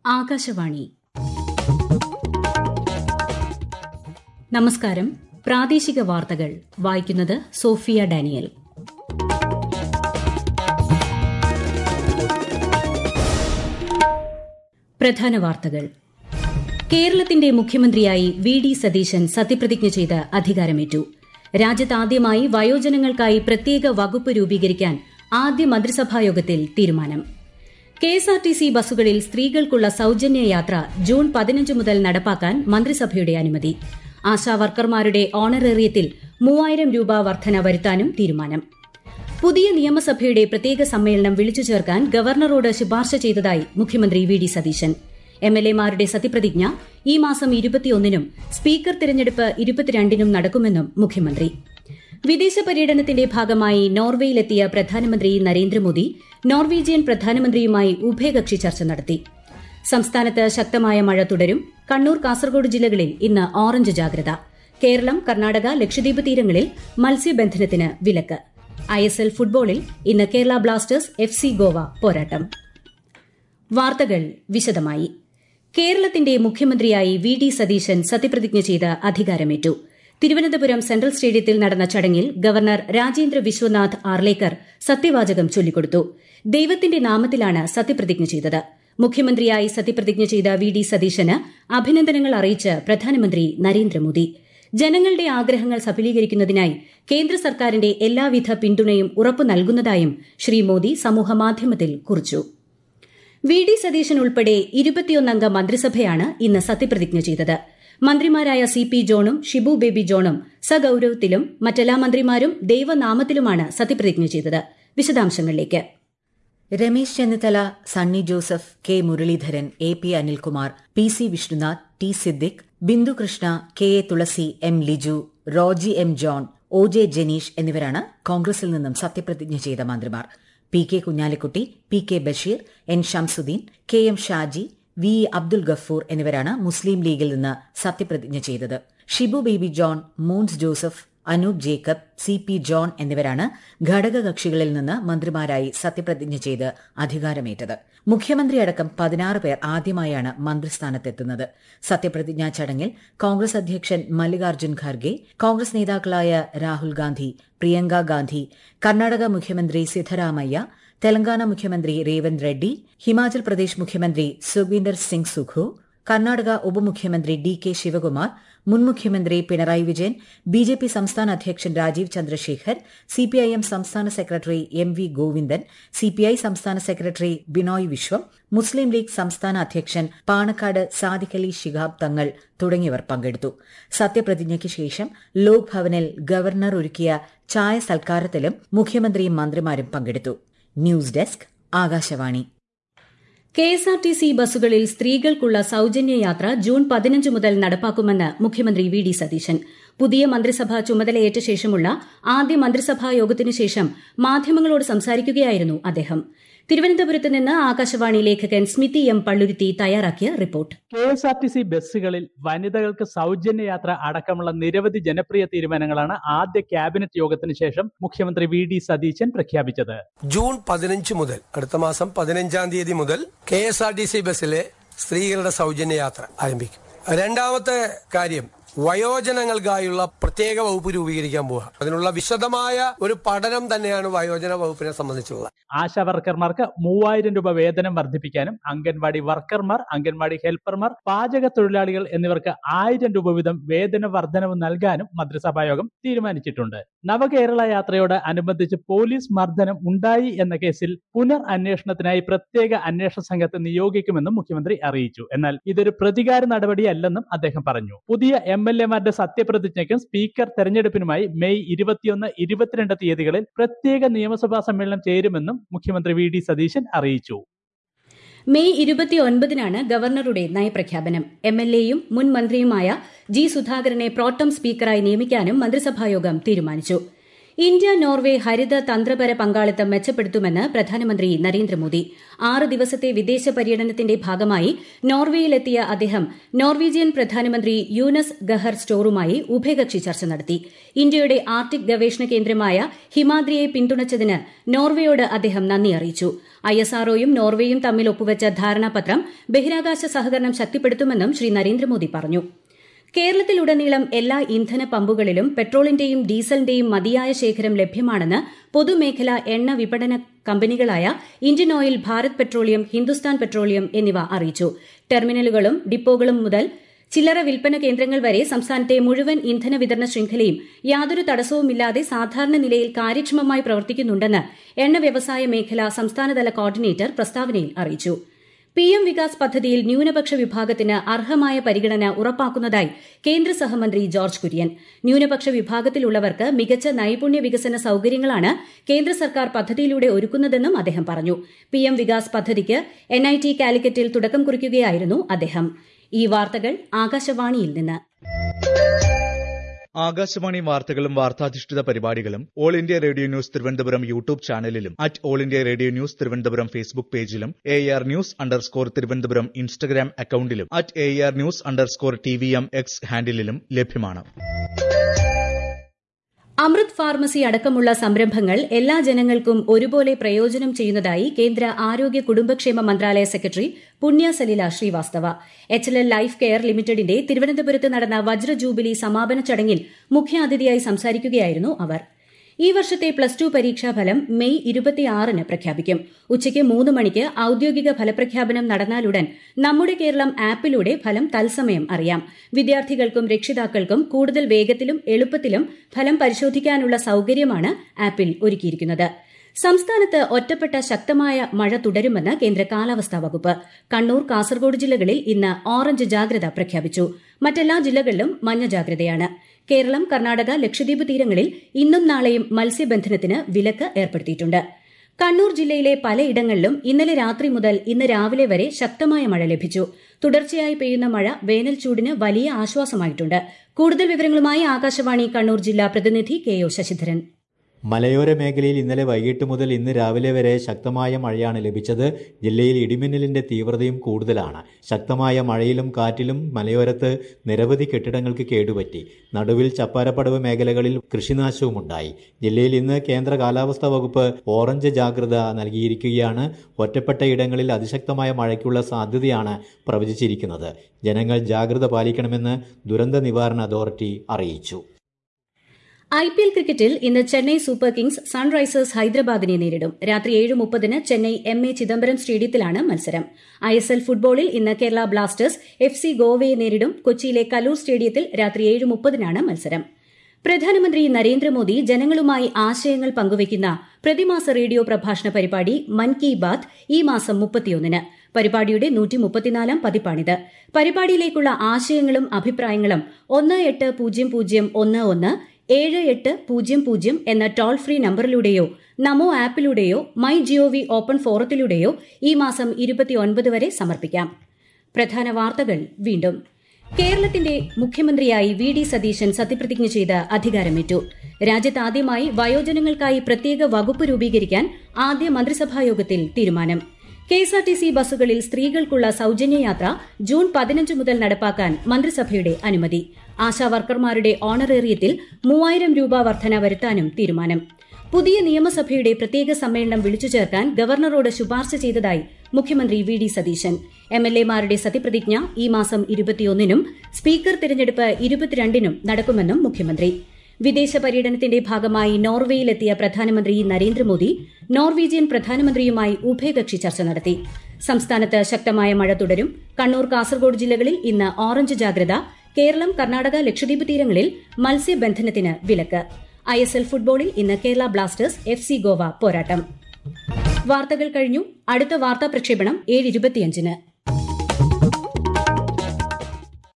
ആകാശവാണി നമസ്കാരം പ്രാദേശിക വാർത്തകൾ വായിക്കുന്നത് സോഫിയ ഡാനിയൽ പ്രധാന വാർത്തകൾ കേരളത്തിന്റെ മുഖ്യമന്ത്രിയായി വി ഡി സതീശൻ സത്യപ്രതിജ്ഞ ചെയ്ത് അധികാരമേറ്റു രാജ്യത്താദ്യമായി വയോജനങ്ങൾക്കായി പ്രത്യേക വകുപ്പ് രൂപീകരിക്കാൻ ആദ്യ മന്ത്രിസഭായോഗത്തിൽ തീരുമാനം കെഎസ്ആർടിസി ബസ്സുകളിൽ സ്ത്രീകൾക്കുള്ള സൌജന്യ യാത്ര ജൂൺ പതിനഞ്ച് മുതൽ നടപ്പാക്കാൻ മന്ത്രിസഭയുടെ അനുമതി ആശാവർക്കർമാരുടെ ഓണറേറിയത്തിൽ മൂവായിരം രൂപ വർധന വരുത്താനും തീരുമാനം പുതിയ നിയമസഭയുടെ പ്രത്യേക സമ്മേളനം വിളിച്ചു ചേർക്കാൻ ഗവർണറോട് ശുപാർശ ചെയ്തതായി മുഖ്യമന്ത്രി വി ഡി സതീശൻ എംഎൽഎമാരുടെ സത്യപ്രതിജ്ഞ ഈ മാസം ഇരുപത്തിയൊന്നിനും സ്പീക്കർ തിരഞ്ഞെടുപ്പ് ഇരുപത്തിരണ്ടിനും നടക്കുമെന്നും മുഖ്യമന്ത്രി വിദേശ പര്യടനത്തിന്റെ ഭാഗമായി നോർവേയിലെത്തിയ പ്രധാനമന്ത്രി നരേന്ദ്രമോദി നോർവീജിയൻ പ്രധാനമന്ത്രിയുമായി ഉഭയകക്ഷി ചർച്ച നടത്തി സംസ്ഥാനത്ത് ശക്തമായ മഴ തുടരും കണ്ണൂർ കാസർഗോഡ് ജില്ലകളിൽ ഇന്ന് ഓറഞ്ച് ജാഗ്രത കേരളം കർണാടക ലക്ഷദ്വീപ് തീരങ്ങളിൽ മത്സ്യബന്ധനത്തിന് വിലക്ക് ഐഎസ്എൽ ഫുട്ബോളിൽ ഇന്ന് Kerala Blasters F C Goa പോരാട്ടം വാർത്തകൾ വിശദമായി കേരളത്തിന്റെ മുഖ്യമന്ത്രിയായി വി ഡി സതീശൻ സത്യപ്രതിജ്ഞ ചെയ്ത് അധികാരമേറ്റു തിരുവനന്തപുരം സെൻട്രൽ സ്റ്റേഡിയത്തിൽ നടന്ന ചടങ്ങിൽ ഗവർണർ രാജേന്ദ്ര വിശ്വനാഥ് ആർലേക്കർ സത്യവാചകം ചൊല്ലിക്കൊടുത്തു ദൈവത്തിന്റെ നാമത്തിലാണ് സത്യപ്രതിജ്ഞ ചെയ്തത് മുഖ്യമന്ത്രിയായി സത്യപ്രതിജ്ഞ ചെയ്ത വി ഡി സതീശന് അഭിനന്ദനങ്ങൾ അറിയിച്ച് പ്രധാനമന്ത്രി നരേന്ദ്രമോദി ജനങ്ങളുടെ ആഗ്രഹങ്ങൾ സഫലീകരിക്കുന്നതിനായി കേന്ദ്ര സർക്കാരിന്റെ എല്ലാവിധ പിന്തുണയും ഉറപ്പു നൽകുന്നതായും ശ്രീ മോദി സമൂഹമാധ്യമത്തിൽ കുറിച്ചു വി ഡി സതീശൻ ഉൾപ്പെടെ ഇരുപത്തിയൊന്നംഗ മന്ത്രിസഭയാണ് ഇന്ന് സത്യപ്രതിജ്ഞ ചെയ്തത് മന്ത്രിമാരായ സി പി ജോണും ഷിബു ബേബി ജോണും സഗൌരവത്തിലും മറ്റെല്ലാ മന്ത്രിമാരും ദൈവനാമത്തിലുമാണ് സത്യപ്രതിജ്ഞ ചെയ്തത് വിശദാംശങ്ങളിലേക്ക് Ramesh Chennithala Sunny Joseph K Muraleedharan A P Anilkumar P C Vishnunath T Siddique Bindukrishna K A Thulasi M Liju Roji M John O J Janeesh എന്നിവരാണ് കോൺഗ്രസിൽ നിന്നും സത്യപ്രതിജ്ഞ ചെയ്ത മന്ത്രിമാർ P K Kunhalikutty P K Basheer N Shamsuddin K M Shaji V Abdul Gafoor എന്നിവരാണ് മുസ്ലിം ലീഗിൽ നിന്ന് സത്യപ്രതിജ്ഞ ചെയ്തത് Shibu baby John Mons Joseph Anoop Jacob C P John എന്നിവരാണ് ഘടകകക്ഷികളിൽ നിന്ന് മന്ത്രിമാരായി സത്യപ്രതിജ്ഞ ചെയ്ത് അധികാരമേറ്റത് മുഖ്യമന്ത്രി അടക്കം പതിനാറ് പേർ ആദ്യമായാണ് മന്ത്രിസ്ഥാനത്തെത്തുന്നത് സത്യപ്രതിജ്ഞാ ചടങ്ങിൽ കോൺഗ്രസ് അധ്യക്ഷൻ മല്ലികാർജ്ജുൻ ഖാർഗെ കോൺഗ്രസ് നേതാക്കളായ രാഹുൽ ഗാന്ധി പ്രിയങ്ക ഗാന്ധി കർണാടക മുഖ്യമന്ത്രി സിദ്ധരാമയ്യ തെലങ്കാന മുഖ്യമന്ത്രി രേവന്ത് റെഡ്ഡി ഹിമാചൽ പ്രദേശ് മുഖ്യമന്ത്രി സുഖ്വീന്ദർ സിംഗ് സുഖു കർണാടക ഉപമുഖ്യമന്ത്രി ഡി കെ ശിവകുമാർ മുൻ മുഖ്യമന്ത്രി Pinarayi Vijayan B J P സംസ്ഥാന അധ്യക്ഷൻ രാജീവ് ചന്ദ്രശേഖർ സിപിഐഎം സംസ്ഥാന secretary M V Govindan CPI സംസ്ഥാന സെക്രട്ടറി ബിനോയ് വിശ്വം മുസ്ലിം ലീഗ് സംസ്ഥാന അധ്യക്ഷൻ പാണക്കാട് സാദിഖ് അലി ശിഹാബ് തങ്ങൾ തുടങ്ങിയവർ പങ്കെടുത്തു സത്യപ്രതിജ്ഞയ്ക്ക് ശേഷം ലോക് ഭവനിൽ ഗവർണർ ഒരുക്കിയ ചായ സൽക്കാരത്തിലും മുഖ്യമന്ത്രിയും മന്ത്രിമാരും പങ്കെടുത്തു ന്യൂസ് ഡെസ്ക് ആകാശവാണി കെഎസ്ആർടിസി ബസ്സുകളിൽ സ്ത്രീകൾക്കുള്ള സൌജന്യ യാത്ര ജൂൺ പതിനഞ്ച് മുതൽ നടപ്പാക്കുമെന്ന് മുഖ്യമന്ത്രി വി ഡി സതീശൻ പുതിയ മന്ത്രിസഭ ചുമതലയേറ്റ ശേഷമുള്ള ആദ്യ മന്ത്രിസഭാ യോഗത്തിനു ശേഷം മാധ്യമങ്ങളോട് സംസാരിക്കുകയായിരുന്നു അദ്ദേഹം തിരുവനന്തപുരത്ത് നിന്ന് ആകാശവാണി ലേഖകൻ സ്മിതി എം പള്ളുരുത്തി തയ്യാറാക്കിയ report K S R T C ബസ്സുകളിൽ വനിതകൾക്ക് സൗജന്യ യാത്ര അടക്കമുള്ള നിരവധി ജനപ്രിയ തീരുമാനങ്ങളാണ് ആദ്യ ക്യാബിനറ്റ് യോഗത്തിന് ശേഷം മുഖ്യമന്ത്രി വി ഡി സതീശൻ പ്രഖ്യാപിച്ചത് ജൂൺ പതിനഞ്ച് മുതൽ അടുത്ത മാസം പതിനഞ്ചാം തീയതി മുതൽ K S R T C ബസ്സിലെ സ്ത്രീകളുടെ സൗജന്യ യാത്ര ആരംഭിക്കും രണ്ടാമത്തെ കാര്യം വയോജനങ്ങൾക്കായുള്ള പ്രത്യേക വകുപ്പ് രൂപീകരിക്കാൻ പോവുക അതിനുള്ള വിശദമായ ഒരു പഠനം തന്നെയാണ് വയോജന വകുപ്പിനെ സംബന്ധിച്ചുള്ളത് ആശാ വർക്കർമാർക്ക് മൂവായിരം രൂപ വേതനം വർദ്ധിപ്പിക്കാനും അംഗൻവാടി വർക്കർമാർ അംഗൻവാടി ഹെൽപ്പർമാർ പാചക തൊഴിലാളികൾ എന്നിവർക്ക് ആയിരം രൂപ വീതം വേതന വർധനവ് നൽകാനും മന്ത്രിസഭായോഗം തീരുമാനിച്ചിട്ടുണ്ട് നവകേരള യാത്രയോട് അനുബന്ധിച്ച് പോലീസ് മർദ്ദനം ഉണ്ടായി എന്ന കേസിൽ പുനർ അന്വേഷണത്തിനായി പ്രത്യേക അന്വേഷണ സംഘത്തെ നിയോഗിക്കുമെന്നും മുഖ്യമന്ത്രി അറിയിച്ചു എന്നാൽ ഇതൊരു പ്രതികാര നടപടിയല്ലെന്നും അദ്ദേഹം പറഞ്ഞു പുതിയ എം എൽ എമാരുടെ സത്യപ്രതിജ്ഞയ്ക്കും സ്പീക്കർ തെരഞ്ഞെടുപ്പിനുമായി മെയ് ഇരുപത്തിയൊന്ന് ഇരുപത്തിരണ്ട് തീയതികളിൽ പ്രത്യേക നിയമസഭാ സമ്മേളനം ചേരുമെന്നും മുഖ്യമന്ത്രി വി ഡി സതീശൻ അറിയിച്ചു മെയ് ഇരുപത്തിയൊൻപതിനാണ് ഗവർണറുടെ നയപ്രഖ്യാപനം എം എൽ എയും മുൻ മന്ത്രിയുമായ ജി സുധാകരനെ പ്രോട്ടം സ്പീക്കറായി നിയമിക്കാനും മന്ത്രിസഭായോഗം തീരുമാനിച്ചു ഇന്ത്യ നോർവെ ഹരിത തന്ത്രപര പങ്കാളിത്തം മെച്ചപ്പെടുത്തുമെന്ന് പ്രധാനമന്ത്രി നരേന്ദ്രമോദി ആറ് ദിവസത്തെ വിദേശ പര്യടനത്തിന്റെ ഭാഗമായി നോർവേയിലെത്തിയ അദ്ദേഹം നോർവീജിയൻ പ്രധാനമന്ത്രി യൂനസ് ഗഹർ സ്റ്റോറുമായി ഉഭയകക്ഷി ചർച്ച നടത്തി ഇന്ത്യയുടെ ആർട്ടിക് ഗവേഷണ കേന്ദ്രമായ ഹിമാദ്രിയെ പിന്തുണച്ചതിന് നോർവേയോട് അദ്ദേഹം നന്ദി അറിയിച്ചു ഐഎസ്ആർഒയും നോർവേയും തമ്മിൽ ഒപ്പുവച്ച ധാരണാപത്രം ബഹിരാകാശ സഹകരണം ശക്തിപ്പെടുത്തുമെന്നും ശ്രീ നരേന്ദ്രമോദി പറഞ്ഞു കേരളത്തിലുടനീളം എല്ലാ ഇന്ധന പമ്പുകളിലും പെട്രോളിന്റെയും ഡീസലിന്റെയും മതിയായ ശേഖരം ലഭ്യമാണെന്ന് പൊതുമേഖലാ എണ്ണ വിപണന കമ്പനികളായ Indian oil Bharat petroleum Hindustan petroleum എന്നിവ അറിയിച്ചു ടെർമിനലുകളും ഡിപ്പോകളും മുതൽ ചില്ലറ വിൽപ്പന കേന്ദ്രങ്ങൾ വരെ സംസ്ഥാനത്തെ മുഴുവൻ ഇന്ധന വിതരണ ശൃംഖലയും യാതൊരു തടസ്സവുമില്ലാതെ സാധാരണ നിലയിൽ കാര്യക്ഷമമായി പ്രവർത്തിക്കുന്നുണ്ടെന്ന് എണ്ണ വ്യവസായ മേഖല സംസ്ഥാനതല കോർഡിനേറ്റർ പ്രസ്താവനയിൽ അറിയിച്ചു പി എം വികാസ് പദ്ധതിയിൽ ന്യൂനപക്ഷ വിഭാഗത്തിന് അർഹമായ പരിഗണന ഉറപ്പാക്കുന്നതായി കേന്ദ്ര സഹമന്ത്രി ജോർജ് കുര്യൻ ന്യൂനപക്ഷ വിഭാഗത്തിലുള്ളവർക്ക് മികച്ച നൈപുണ്യ വികസന സൌകര്യങ്ങളാണ് കേന്ദ്ര സർക്കാർ പദ്ധതിയിലൂടെ ഒരുക്കുന്നതെന്നും അദ്ദേഹം പറഞ്ഞു പി എം വികാസ് പദ്ധതിക്ക് എൻഐടി കാലിക്കറ്റിൽ തുടക്കം കുറിക്കുകയായിരുന്നു അദ്ദേഹം ഈ വാർത്തകൾ ആകാശവാണിയിൽ നിന്ന് ആകാശവാണി വാർത്തകളും വാർത്താധിഷ്ഠിത പരിപാടികളും all India radio news Thiruvananthapuram YouTube ചാനലിലും at all India radio news Thiruvananthapuram Facebook പേജിലും A R news underscore Thiruvananthapuram Instagram അക്കൌണ്ടിലും at A R news underscore T V M X ഹാൻഡിലും ലഭ്യമാണ് അമൃത് ഫാർമസി അടക്കമുള്ള സംരംഭങ്ങൾ എല്ലാ ജനങ്ങൾക്കും ഒരുപോലെ പ്രയോജനം ചെയ്യുന്നതായി കേന്ദ്ര ആരോഗ്യ കുടുംബക്ഷേമ മന്ത്രാലയ secretary Punya Salila Srivastava H L L life care ലിമിറ്റഡിന്റെ തിരുവനന്തപുരത്ത് നടന്ന വജ്ര ജൂബിലി സമാപന ചടങ്ങിൽ മുഖ്യാതിഥിയായി സംസാരിക്കുകയായിരുന്നു അവർ ഈ വർഷത്തെ പ്ലസ് ടു പരീക്ഷാഫലം മെയ് ഇരുപത്തിയാറിന് പ്രഖ്യാപിക്കും ഉച്ചയ്ക്ക് മൂന്ന് മണിക്ക് ഔദ്യോഗിക ഫലപ്രഖ്യാപനം നടന്നാലുടൻ നമ്മുടെ കേരളം ആപ്പിലൂടെ ഫലം തത്സമയം അറിയാം വിദ്യാർത്ഥികൾക്കും രക്ഷിതാക്കൾക്കും കൂടുതൽ വേഗത്തിലും എളുപ്പത്തിലും ഫലം പരിശോധിക്കാനുള്ള സൌകര്യമാണ് ആപ്പിൽ ഒരുക്കിയിരിക്കുന്നത് സംസ്ഥാനത്ത് ഒറ്റപ്പെട്ട ശക്തമായ മഴ തുടരുമെന്ന് കേന്ദ്ര കാലാവസ്ഥാ വകുപ്പ് കണ്ണൂർ കാസർഗോഡ് ജില്ലകളിൽ ഇന്ന് ഓറഞ്ച് ജാഗ്രത പ്രഖ്യാപിച്ചു മറ്റെല്ലാ ജില്ലകളിലും മഞ്ഞ ജാഗ്രതയാണ് കേരളം കർണാടക ലക്ഷദ്വീപ് തീരങ്ങളിൽ ഇന്നും നാളെയും മത്സ്യബന്ധനത്തിന് വിലക്ക് ഏർപ്പെടുത്തിയിട്ടുണ്ട് കണ്ണൂർ ജില്ലയിലെ പലയിടങ്ങളിലും ഇന്നലെ രാത്രി മുതൽ ഇന്ന് രാവിലെ വരെ ശക്തമായ മഴ ലഭിച്ചു തുടർച്ചയായി പെയ്യുന്ന മഴ വേനൽ ചൂടിന് വലിയ ആശ്വാസമായിട്ടുണ്ട് കൂടുതൽ വിവരങ്ങളുമായി ആകാശവാണി കണ്ണൂർ ജില്ലാ പ്രതിനിധി കെ ഒ ശശിധരൻ മലയോര മേഖലയിൽ ഇന്നലെ വൈകിട്ട് മുതൽ ഇന്ന് രാവിലെ വരെ ശക്തമായ മഴയാണ് ലഭിച്ചത് ജില്ലയിൽ ഇടിമിന്നലിന്റെ തീവ്രതയും കൂടുതലാണ് ശക്തമായ മഴയിലും കാറ്റിലും മലയോരത്ത് നിരവധി കെട്ടിടങ്ങൾക്ക് കേടുപറ്റി നടുവിൽ ചപ്പാരപ്പടവ് മേഖലകളിൽ കൃഷിനാശവുമുണ്ടായി ജില്ലയിൽ ഇന്ന് കേന്ദ്ര കാലാവസ്ഥാ വകുപ്പ് ഓറഞ്ച് ജാഗ്രത നൽകിയിരിക്കുകയാണ് ഒറ്റപ്പെട്ട ഇടങ്ങളിൽ അതിശക്തമായ മഴയ്ക്കുള്ള സാധ്യതയാണ് പ്രവചിച്ചിരിക്കുന്നത് ജനങ്ങൾ ജാഗ്രത പാലിക്കണമെന്ന് ദുരന്ത നിവാരണ അതോറിറ്റി അറിയിച്ചു ഐ പി എൽ ക്രിക്കറ്റിൽ ഇന്ന് ചെന്നൈ സൂപ്പർ കിങ്സ് സൺറൈസേഴ്സ് ഹൈദരാബാദിനെ നേരിടും രാത്രി ഏഴ് മുപ്പതിന് ചെന്നൈ എം എ ചിദംബരം സ്റ്റേഡിയത്തിലാണ് മത്സരം ഐ എസ് എൽ ഫുട്ബോളിൽ ഇന്ന് കേരള ബ്ലാസ്റ്റേഴ്സ് എഫ് സി ഗോവയെ നേരിടും കൊച്ചിയിലെ കലൂർ സ്റ്റേഡിയത്തിൽ രാത്രി ഏഴ് മുപ്പതിനാണ് മത്സരം പ്രധാനമന്ത്രി നരേന്ദ്രമോദി ജനങ്ങളുമായി ആശയങ്ങൾ പങ്കുവയ്ക്കുന്ന പ്രതിമാസ റേഡിയോ പ്രഭാഷണ പരിപാടി മൻ കി ബാത് ഈ മാസം മുപ്പത്തിയൊന്നിന് പരിപാടിയുടെ നൂറ്റി മുപ്പത്തിനാലാം പതിപ്പാണിത് പരിപാടിയിലേക്കുള്ള ആശയങ്ങളും അഭിപ്രായങ്ങളും ഒന്ന് എട്ട് പൂജ്യം പൂജ്യം ഒന്ന് ഒന്ന് ഏഴ് എട്ട് പൂജ്യം പൂജ്യം എന്ന ടോൾ ഫ്രീ നമ്പറിലൂടെയോ നമോ ആപ്പിലൂടെയോ മൈ ജിഒവി ഓപ്പൺ ഫോറത്തിലൂടെയോ ഈ മാസം ഇരുപത്തിയൊൻപത് വരെ സമർപ്പിക്കാം പ്രധാന വാർത്തകൾ വീണ്ടും കേരളത്തിന്റെ മുഖ്യമന്ത്രിയായി വി ഡി സതീശൻ സത്യപ്രതിജ്ഞ ചെയ്ത് അധികാരമേറ്റു രാജ്യത്താദ്യമായി വയോജനങ്ങൾക്കായി പ്രത്യേക വകുപ്പ് രൂപീകരിക്കാൻ ആദ്യ മന്ത്രിസഭായോഗത്തിൽ തീരുമാനം കെഎസ്ആർടിസി ബസ്സുകളിൽ സ്ത്രീകൾക്കുള്ള സൌജന്യ യാത്ര ജൂൺ പതിനഞ്ച് മുതൽ നടപ്പാക്കാൻ മന്ത്രിസഭയുടെ അനുമതി ആശാവർക്കർമാരുടെ ഓണറേറിയത്തിൽ മൂവായിരം രൂപ വർധന വരുത്താനും തീരുമാനം പുതിയ നിയമസഭയുടെ പ്രത്യേക സമ്മേളനം വിളിച്ചു ചേർക്കാൻ ഗവർണറോട് ശുപാർശ ചെയ്തതായി മുഖ്യമന്ത്രി V D Satheesan M L എമാരുടെ സത്യപ്രതിജ്ഞ ഈ മാസം ഇരുപത്തിയൊന്നിനും സ്പീക്കർ തിരഞ്ഞെടുപ്പ് ഇരുപത്തിരണ്ടിനും നടക്കുമെന്നും മുഖ്യമന്ത്രി വിദേശ പര്യടനത്തിന്റെ ഭാഗമായി നോർവേയിലെത്തിയ പ്രധാനമന്ത്രി നരേന്ദ്രമോദി നോർവീജിയൻ പ്രധാനമന്ത്രിയുമായി ഉഭയകക്ഷി ചർച്ച നടത്തി സംസ്ഥാനത്ത് ശക്തമായ മഴ തുടരും കണ്ണൂർ കാസർഗോഡ് ജില്ലകളിൽ ഇന്ന് ഓറഞ്ച് ജാഗ്രത കേരളം കർണാടക ലക്ഷദ്വീപ് തീരങ്ങളിൽ മത്സ്യബന്ധനത്തിന് വിലക്ക് ഐ എസ് എൽ ഫുട്ബോളിൽ ഇന്ന് Kerala Blasters F C Goa പോരാട്ടം വാർത്തകൾ കഴിഞ്ഞു അടുത്ത വാർത്താ പ്രക്ഷേപണം ഏഴ് ഇരുപത്തിയഞ്ചിന്